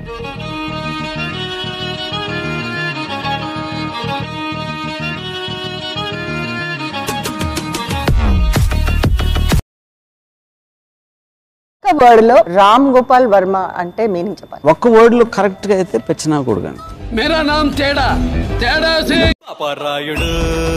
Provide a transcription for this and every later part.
ఒక్క వర్డ్ లో రామ్ గోపాల్ వర్మ అంటే మీనింగ్ చెప్పాలి ఒక్క వర్డ్లో కరెక్ట్గా అయితే పెచ్చినా కొడుకు అని मेरा नाम टेढ़ा टेढ़ा से పాపరాయుడు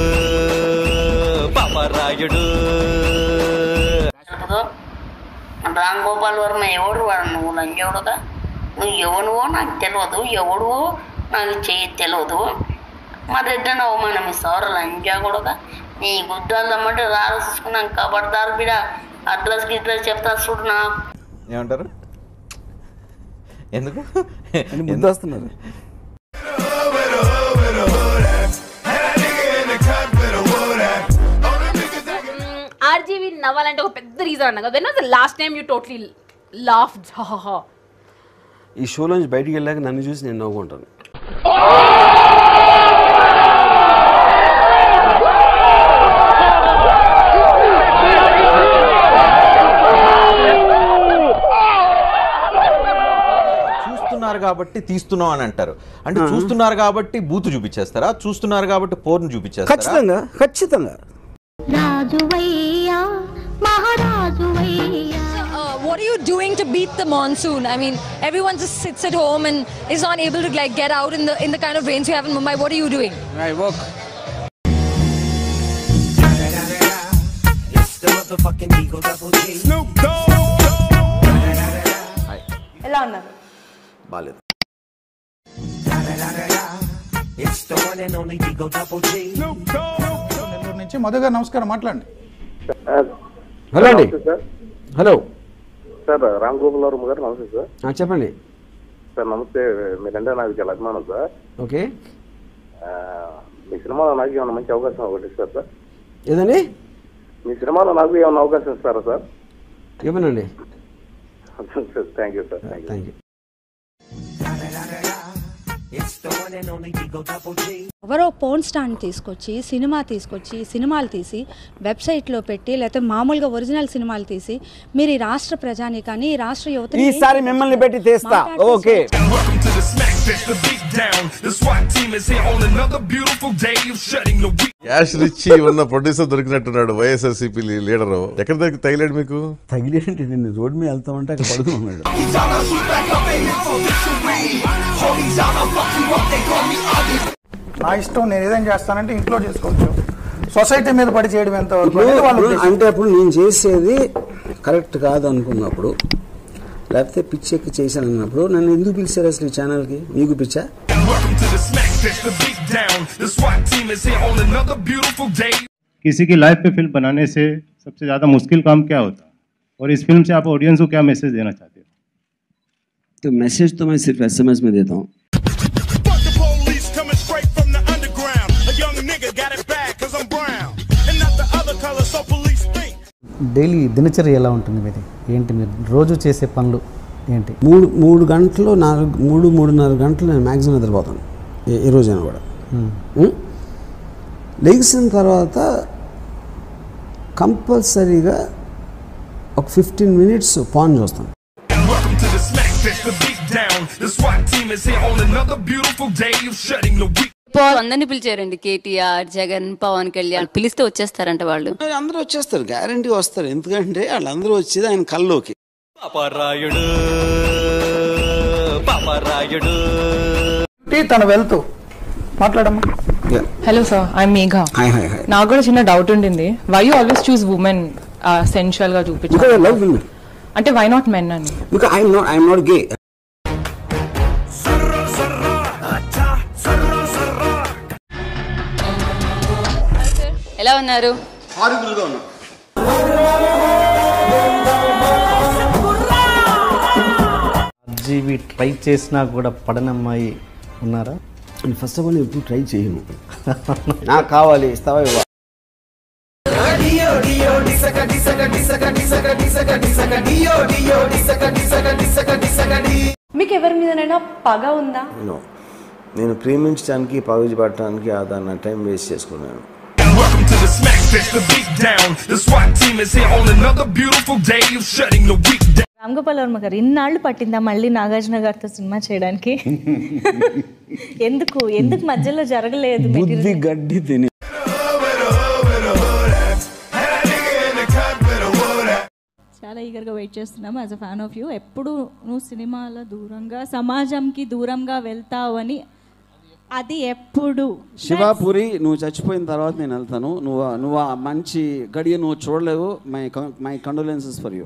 పాపరాయుడు చెప్పుకో రామ్ గోపాల్ వర్మ ఎవడు వాడు నువ్వు లంజోడుగా నువ్వు ఎవడువో నాకు తెలియదు ఎవడువో నాకు చేయి తెలియదు మరి ఎడ్డన అవమానం ఇస్తావు లంజా కూడా నీ గుద్దాలు దమ్మంటే రారు చూసుకున్నాం కబడ్దారు బిడ అడ్రస్ గిడ్రస్ చెప్తా చూడు నా ఏమంటారు ఎందుకు ముద్దు వస్తున్నారు ఆర్జీవి నవ్వాలంటే ఒక పెద్ద రీజన్ అన్న కదా when was the last time you totally laugh ఈ షోలోంచి బయటికి వెళ్ళాక నన్ను చూసి నేను నవ్వుకుంటాను చూస్తున్నారు కాబట్టి తీస్తున్నాం అని అంటారు అంటే చూస్తున్నారు కాబట్టి బూతు చూపించేస్తారా చూస్తున్నారు కాబట్టి పోర్ను చూపించేస్తారా ఖచ్చితంగా ఖచ్చితంగా రాజువయ్యా మహారాజువయ్యా Uh, what are you doing to beat the monsoon? I mean, everyone just sits at home and is not able to like get out in the in the kind of rains we have in Mumbai. What are you doing? I work ఎలా ఉన్నారు బాగాలేదు నెల్లూరు నుంచి మధు గారు నమస్కారం మాట్లాడండి hello అండి sir hello sir Ram Gopal Varma గారు నమస్తే సార్ ఆ, చెప్పండి సార్ నమస్తే మీరంటే నాకు చాలా అభిమానం సార్ ఓకే ఆ, మీ సినిమాలో నాకు ఏమైనా మంచి అవకాశం ఒకటి ఇస్తారు సార్ ఏదండి మీ సినిమాలో నాకు ఏమైనా అవకాశం ఇస్తారా సార్ ఇవ్వనండి thank you sir thank you thank you ఎవరో పోన్ స్టాండ్ తీసుకొచ్చి సినిమా తీసుకొచ్చి సినిమాలు తీసి వెబ్సైట్లో పెట్టి లేకపోతే మామూలుగా ఒరిజినల్ సినిమాలు తీసి మీరు ఈ రాష్ట్ర ప్రజానికాన్ని ఈ రాష్ట్ర యువతని ఈసారి మిమ్మల్ని పెట్టి తీస్తా okay Welcome to the smack fest, the beat down. The SWAT team is here on another beautiful day of shutting the week. Cash rich ఉన్న ప్రొడ్యూసర్ దొరికినట్టున్నాడు వైఎస్ఆర్సీపీ లీడర్ ఎక్కడ దొరికి తగిలాడు మీకు తగిలేంటి నేను రోడ్డు మీద వెళ్తామంటే అక్కడ పడుకున్నాడు నా ఇష్టం నేను ఏదైనా చేస్తానంటే ఇంట్లో చేసుకోవచ్చు సొసైటీ మీద పడి చేయడం ఎంత వరకు అనేది వాళ్ళ ఇప్పుడు ఉద్దేశం. అంటే అప్పుడు నేను చేసేది కరెక్ట్ కాదు అనుకున్నప్పుడు లేకపోతే పిచ్చి ఎక్కి చేశాను అన్నప్పుడు నన్ను ఎందుకు పిలిచారు అసలు ఈ ఛానల్కి మీకు పిచ్చా Welcome to the smack fest, the beat down. The SWAT team is here on another beautiful day. किसी की लाइफ पे फिल्म बनाने से सबसे ज़्यादा मुश्किल काम क्या होता है और इस फिल्म से आप ऑडियंस को क्या मैसेज देना चाहते हो तो मैसेज तो मैं सिर्फ एसएमएस में देता हूँ Fuck the police coming straight from the underground. A young nigga got it bad cause I'm brown. And not the other color, so police think. Daily దినచర్య ఎలా ఉంటుంది మీది ఏంటి మీరు రోజు చేసే పనులు ఏంటి మూడు మూడు గంటలు నాలుగు మూడు మూడున్నర గంటలు నేను మ్యాక్సిమం నిద్రపోతాను ఏ- ఏ రోజైనా కూడా ఉం? లెగిసిన తర్వాత కంపల్సరీగా ఒక ఫిఫ్టీన్ మినిట్స్ పాన్ చూస్తాను Welcome to the smack fest, the beat down. The SWAT team is here on another beautiful day of shutting the week. అందరినీ పిలిచారండి కేటీఆర్ జగన్ పవన్ కళ్యాణ్ పిలిస్తే వచ్చేస్తారంట వాళ్ళు అందరూ వచ్చేస్తారు గ్యారంటీ వస్తారు ఎందుకంటే వాళ్ళందరూ వచ్చేది ఆయన కల్లోకి పాపరాయుడు పాపరాయుడు టీ తన వెళ్తూ మాట్లాడమ్మా hello sir I Megha hi hi hi నాకు కూడా చిన్న డౌట్ ఉండింది why you always choose women sensual గా బికాజ్ ఐ చూపించారు లవ్ విమెన్ అంటే వై నాట్ మెన్ అని because I'm not I'm not gay ఎలా ఉన్నారు హారిబుల్గా ఉన్నా జీవి ట్రై చేసినా కూడా పడనమ్మాయి ఉన్నారా ఫస్ట్ ఆఫ్ ఆల్ ఎప్పుడు ట్రై చేయను నాకు కావాలి ఇస్తావా ఇవ్వ మీకు ఎవరి మీదనైనా పగ ఉందా No. నేను ప్రేమించడానికి పవిజ పట్టడానికి దాన్ని టైం వేస్ట్ చేసుకున్నాను Welcome to the smack fest, the beat down. The SWAT team is here on another beautiful day of shutting the week down. Ramgopal Varma గారు ఇన్నాళ్ళు పట్టిందా మళ్ళీ నాగార్జున గారితో సినిమా చేయడానికి ఎందుకు ఎందుకు మధ్యలో జరగలేదు బుద్ధి గడ్డి తిని చాలా ఈగర్గా వెయిట్ చేస్తున్నాము as a fan of you ఎప్పుడు నువ్వు సినిమాల దూరంగా సమాజంకి దూరంగా వెళ్తావని అది ఎప్పుడు శివాపురి నువ్వు చచ్చిపోయిన తర్వాత నేను వెళ్తాను నువ్వు నువ్వు ఆ మంచి గడియ నువ్వు చూడలేవు my my condolences for you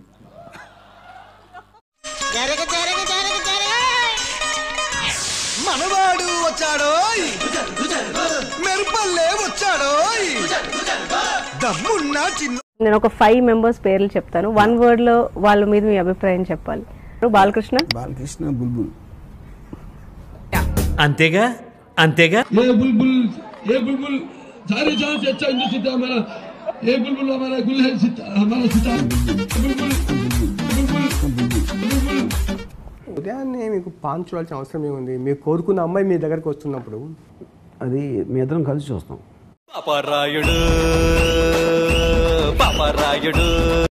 మనవాడు వచ్చాడో మెరుపల్లే వచ్చాడో దమ్మున్న చిన్న నేను ఒక ఫైవ్ మెంబర్స్ పేర్లు చెప్తాను వన్ వర్డ్ లో వాళ్ళ మీద మీ అభిప్రాయం చెప్పాలి బాలకృష్ణ బాలకృష్ణ బుల్బుల్ అంతేగా అంతేగా ये बुलबुल ये बुलबुल सारे जहां से अच्छा हिंदू सितारा हमारा ये बुलबुल हमारा गुल है सिता, हमारा सितारा बुलबुल ఉదయాన్నే మీకు పాన్ చూడాల్సిన అవసరం ఏముంది మీరు కోరుకున్న అమ్మాయి మీ దగ్గరకు వస్తున్నప్పుడు అది మీ ఇద్దరం కలిసి చూస్తాం పాపరాయుడు పాపరాయుడు